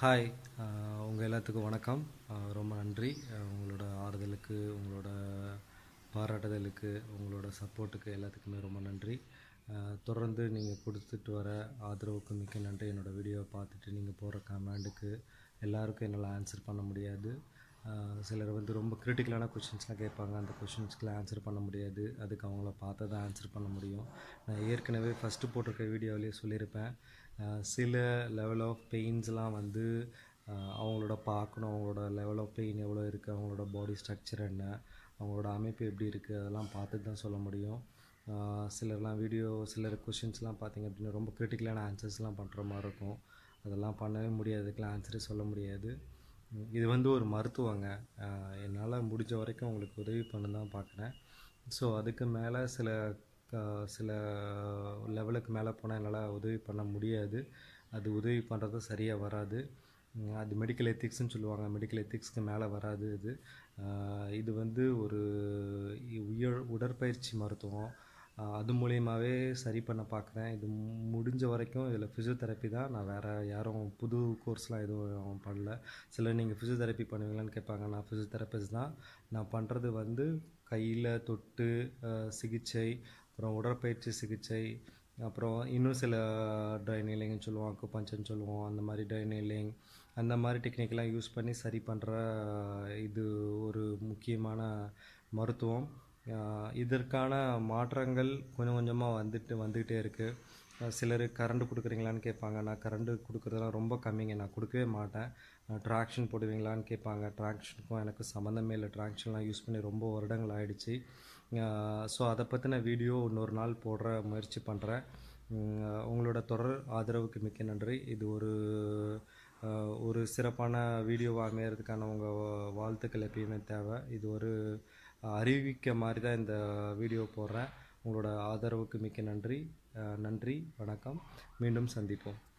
hi உங்கள் எல்லாத்துக்கும் வணக்கம் அஹ் ரொம்ப நன்றி அஹ் உங்களோட ஆறுதலுக்கு உங்களோட பாராட்டுதலுக்கு உங்களோட சப்போர்ட்டுக்கு எல்லாத்துக்குமே ரொம்ப நன்றி அஹ் தொடர்ந்து நீங்கள் கொடுத்துட்டு வர ஆதரவுக்கு மிக்க நன்றி என்னோடய வீடியோவை பார்த்துட்டு நீங்கள் போடுற கமெண்டுக்கு எல்லாருக்கும் என்னால் ஆன்சர் பண்ண முடியாது அஹ் சிலர் வந்து ரொம்ப கிரிட்டிக்கலான கொஷின்ஸ்லாம் கேட்பாங்க அந்த கொஷின்ஸ்க்குலாம் ஆன்சர் பண்ண முடியாது அதுக்கு அவங்கள பார்த்து தான் ஆன்சர் பண்ண முடியும் நான் ஏற்கனவே ஃபஸ்ட்டு போட்டிருக்க வீடியோவிலேயே சொல்லியிருப்பேன் அஹ் சில லெவல் ஆஃப் பெயின்ஸ்லாம் வந்து அஹ் அவங்களோட பார்க்கணும் அவங்களோட லெவல் ஆஃப் பெயின் எவ்வளோ இருக்குது அவங்களோட பாடி ஸ்ட்ரக்சர் என்ன அவங்களோட அமைப்பு எப்படி இருக்குது அதெல்லாம் பார்த்து தான் சொல்ல முடியும் அஹ் சிலர்லாம் வீடியோ சிலர் கொஷின்ஸ்லாம் பார்த்தீங்க அப்படின்னா ரொம்ப கிரிட்டிக்கலான ஆன்சர்ஸ்லாம் பண்ணுற மாதிரி இருக்கும் அதெல்லாம் பண்ணவே முடியாது அதுக்கெலாம் ஆன்சரே சொல்ல முடியாது உம் இது வந்து ஒரு மருத்துவங்க என்னால் முடிஞ்ச வரைக்கும் உங்களுக்கு உதவி பண்ண தான் பார்க்குறேன் ஸோ அதுக்கு மேலே சில க- சில லெவலுக்கு மேலே போனால் என்னால் உதவி பண்ண முடியாது அது உதவி பண்ணுறது சரியாக வராது உம் அது மெடிக்கல் எத்திக்ஸ்னு சொல்லுவாங்க மெடிக்கல் எத்திக்ஸ்க்கு மேலே வராது இது ஆஹ் இது வந்து ஒரு உயர் உடற்பயிற்சி மருத்துவம் ஆஹ் அது மூலியமாகவே சரி பண்ண பார்க்குறேன் இது மு- முடிஞ்ச வரைக்கும் இதில் ஃபிசியோதெரப்பி தான் நான் வேறு யாரும் புது கோர்ஸ்லாம் எதுவும் பண்ணல சிலர் நீங்கள் ஃபிசியோதெரப்பி பண்ணுவீங்களான்னு கேட்பாங்க நான் ஃபிசியோதெரபிஸ்ட் தான் நான் பண்ணுறது வந்து கையில் தொட்டு ஆஹ் சிகிச்சை அப்புறம் உடற்பயிற்சி சிகிச்சை அப்புறம் இன்னும் சில ட்ரைனிலிங்னு சொல்லுவோம் அக்குபஞ்சர்னு சொல்லுவோம் அந்த மாதிரி ட்ரைனிலிங் அந்த மாதிரி டெக்னிக்கெலாம் யூஸ் பண்ணி சரி பண்ணுற இது ஒரு முக்கியமான மருத்துவம் ஆஹ் இதற்கான மாற்றங்கள் கொஞ்சம் கொஞ்சமாக வந்துட்டு வந்துக்கிட்டே இருக்குது சிலர் கரண்ட் கொடுக்குறீங்களான்னு கேட்பாங்க நான் கரண்ட் கொடுக்குறதெல்லாம் ரொம்ப கம்மிங்க நான் கொடுக்கவே மாட்டேன் ட்ராக்ஷன் போடுவீங்களான்னு கேட்பாங்க ட்ராக்ஷனுக்கும் எனக்கு சம்மந்தமே இல்லை ட்ராக்ஷன்லாம் யூஸ் பண்ணி ரொம்ப வருடங்கள் ஆயிடுச்சு ஸோ அதை பற்றின வீடியோ இன்னொரு நாள் போடுற முயற்சி பண்ணுறேன் உங்களோட தொடர் ஆதரவுக்கு மிக்க நன்றி இது ஒரு ஆஹ் ஒரு சிறப்பான வீடியோவாக அமையறதுக்கான உங்கள் வாழ்த்துக்கள் எப்பயுமே தேவை இது ஒரு அறிவிக்க மாதிரி தான் இந்த வீடியோ போடுறேன் உங்களோட ஆதரவுக்கு மிக்க நன்றி ஆஹ் நன்றி வணக்கம் மீண்டும் சந்திப்போம்